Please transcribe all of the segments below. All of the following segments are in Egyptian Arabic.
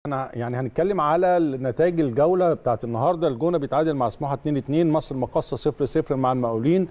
احنا يعني هنتكلم على نتائج الجوله بتاعت النهارده الجونه بيتعادل مع سموحه 2 2 مصر المقاصه 0 0 مع المقاولين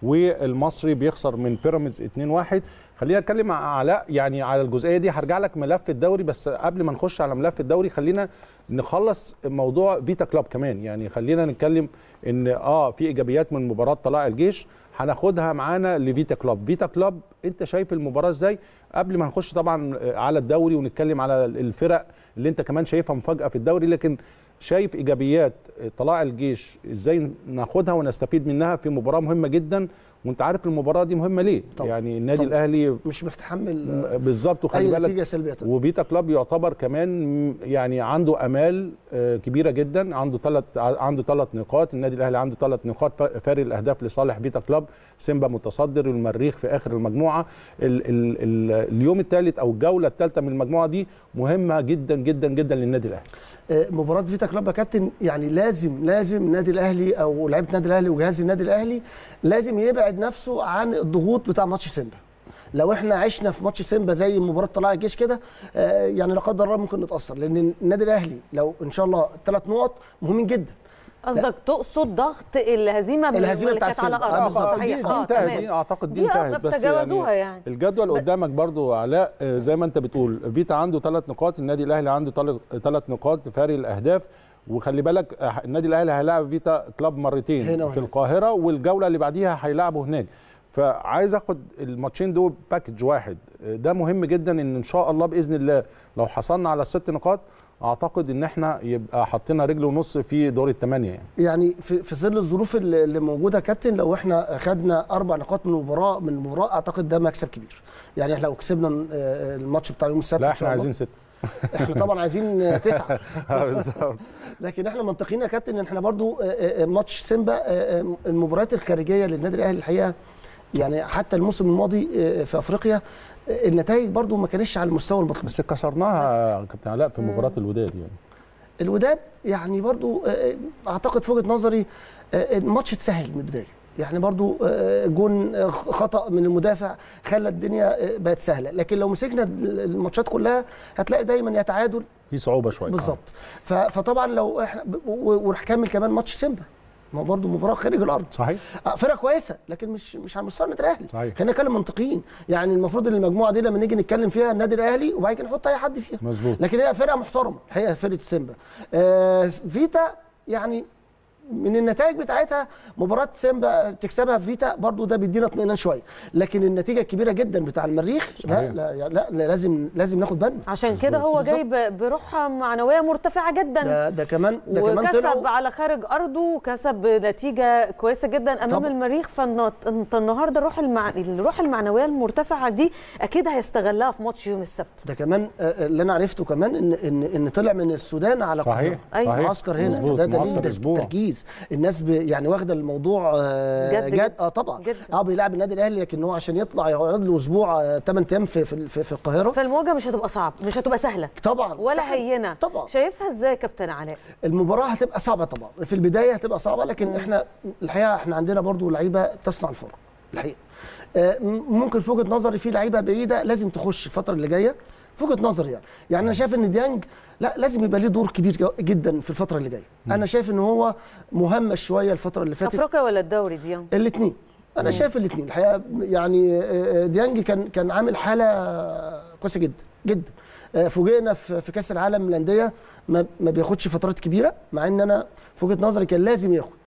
والمصري بيخسر من بيراميدز 2 1 خلينا نتكلم مع علاء يعني على الجزئيه دي هرجع لك ملف الدوري بس قبل ما نخش على ملف الدوري خلينا نخلص موضوع فيتا كلوب كمان يعني خلينا نتكلم ان اه في ايجابيات من مباراه طلائع الجيش هناخدها معانا لفيتا كلوب فيتا كلوب انت شايف المباراه ازاي قبل ما نخش طبعا على الدوري ونتكلم على الفرق اللي انت كمان شايفها مفاجاه في الدوري لكن شايف ايجابيات طلائع الجيش ازاي ناخدها ونستفيد منها في مباراه مهمه جدا وانت عارف المباراه دي مهمه ليه طبعا. يعني النادي طبعا. الاهلي مش متحمل بالظبط وخلي اي بالك نتيجه سلبيه طبعا. وفيتا كلوب يعتبر كمان يعني عنده امال آه، كبيره جدا عنده ثلاث عنده ثلاث نقاط النادي الاهلي عنده ثلاث نقاط فا- فارق الاهداف لصالح فيتا كلوب سيمبا متصدر والمريخ في اخر المجموعه ال ال ال اليوم الثالث او الجوله الثالثه من المجموعه دي مهمه جدا جدا جدا للنادي الاهلي آه، مباراه فيتا كلوب يا كابتن يعني لازم لازم النادي الاهلي او لعيبه النادي الاهلي وجهاز النادي الاهلي لازم يبعد نفسه عن الضغوط بتاع ماتش سيمبا لو احنا عشنا في ماتش سيمبا زي مباراه طلائع الجيش كده آه، يعني لا قدر الله ممكن نتاثر لان النادي الاهلي لو ان شاء الله ثلاث نقط مهمين جدا قصدك تقصد ضغط الهزيمه من الهزيمة اللي بتاعت كانت على سيمبا. آه، ارض بالظبط. صحيح دي, دي اه انتهت تمام دي اعتقد دي, دي انتهت بس تجاوزوها يعني. الجدول قدامك برضو علاء آه، زي ما انت بتقول فيتا عنده ثلاث نقاط النادي الاهلي عنده ثلاث نقاط فارق الاهداف وخلي بالك آه، النادي الاهلي هيلاعب فيتا كلاب مرتين هنا في وهناك. القاهره والجوله اللي بعديها هيلاعبوا هناك فعايز اخد الماتشين دول باكج واحد آه، ده مهم جدا ان ان شاء الله باذن الله لو حصلنا على الست نقاط اعتقد ان احنا يبقى حطينا رجل ونص في دور الثمانيه يعني يعني في في ظل الظروف اللي اللي موجوده يا كابتن لو احنا خدنا اربع نقاط من المباراه من المباراه اعتقد ده مكسب كبير يعني احنا لو كسبنا آه، الماتش بتاع يوم السبت لا إن احنا شاء الله. عايزين سته احنا طبعا عايزين آه، تسعه آه، بالظبط لكن احنا منطقيين يا كابتن ان احنا برضو آه، آه، ماتش سيمبا آه، آه، المباريات الخارجيه للنادي الاهلي الحقيقه يعني حتى الموسم الماضي آه، في افريقيا آه، النتائج برضو ما كانتش على المستوى المطلوب بس كسرناها يا كابتن علاء في مباراه الوداد يعني الوداد يعني برضو آه، اعتقد في وجهه نظري آه، الماتش اتسهل من البدايه يعني برضو آه، جون آه، خطا من المدافع خلى الدنيا آه، بقت سهله لكن لو مسكنا الماتشات كلها هتلاقي دايما يا تعادل في صعوبه شويه بالظبط ف- فطبعا لو احنا ب- و- ونكمل كمان ماتش سيمبا ما هو برضه مباراه خارج الارض صحيح آه، فرقه كويسه لكن مش مش على مستوى النادي الاهلي صحيح. خلينا نتكلم منطقيين يعني المفروض ان المجموعه دي لما نيجي نتكلم فيها النادي الاهلي وبعد كده نحط اي حد فيها مظبوط لكن هي فرقه محترمه الحقيقه فرقه سيمبا آه فيتا يعني من النتائج بتاعتها مباراه سيمبا تكسبها في فيتا برضو ده بيدينا اطمئنان شويه لكن النتيجه الكبيره جدا بتاع المريخ لا صحيح. لا, لا, لا لازم لازم ناخد بالنا عشان كده هو بالظبط. جاي ب- بروح معنويه مرتفعه جدا ده ده كمان ده كمان وكسب طلعوا على خارج ارضه وكسب نتيجه كويسه جدا امام طبعا. المريخ فانت النهارده الروح المع... الروح المعنويه المرتفعه دي اكيد هيستغلها في ماتش يوم السبت ده كمان آه، اللي انا عرفته كمان ان ان ان طلع من السودان على صحيح القاهره أيوة. صحيح معسكر هنا مظبوط فده معسكر دليل اسبوع تركيز الناس ب يعني واخده الموضوع آه، جد جد جدا. اه طبعا جدا. اه بيلعب النادي الاهلي لكن هو عشان يطلع يقعد له اسبوع 8 ايام في في, في, في القاهره فالمواجهه مش هتبقى صعب مش هتبقى سهله طبعا ولا صعب. هينه طبعا شايفها ازاي يا كابتن علاء المباراه هتبقى صعبه طبعا في البدايه هتبقى صعبه لكن احنا الحقيقه احنا عندنا برضو لعيبه تصنع الفرق الحقيقه آه، م- ممكن في وجهه نظري في لعيبه بعيده لازم تخش الفتره اللي جايه في وجهه نظري يعني يعني انا شايف ان ديانج لا لازم يبقى ليه دور كبير جو- جدا في الفتره اللي جايه انا شايف ان هو مهمش شويه الفتره اللي فاتت افريقيا ولا الدوري دي الاثنين انا شايف الاثنين الحقيقه يعني آه، آه، ديانج كان كان عامل حاله كويسه جدا جدا آه، فوجئنا في في كاس العالم للانديه ما ما بياخدش فترات كبيره مع ان انا في وجهه نظري كان لازم ياخد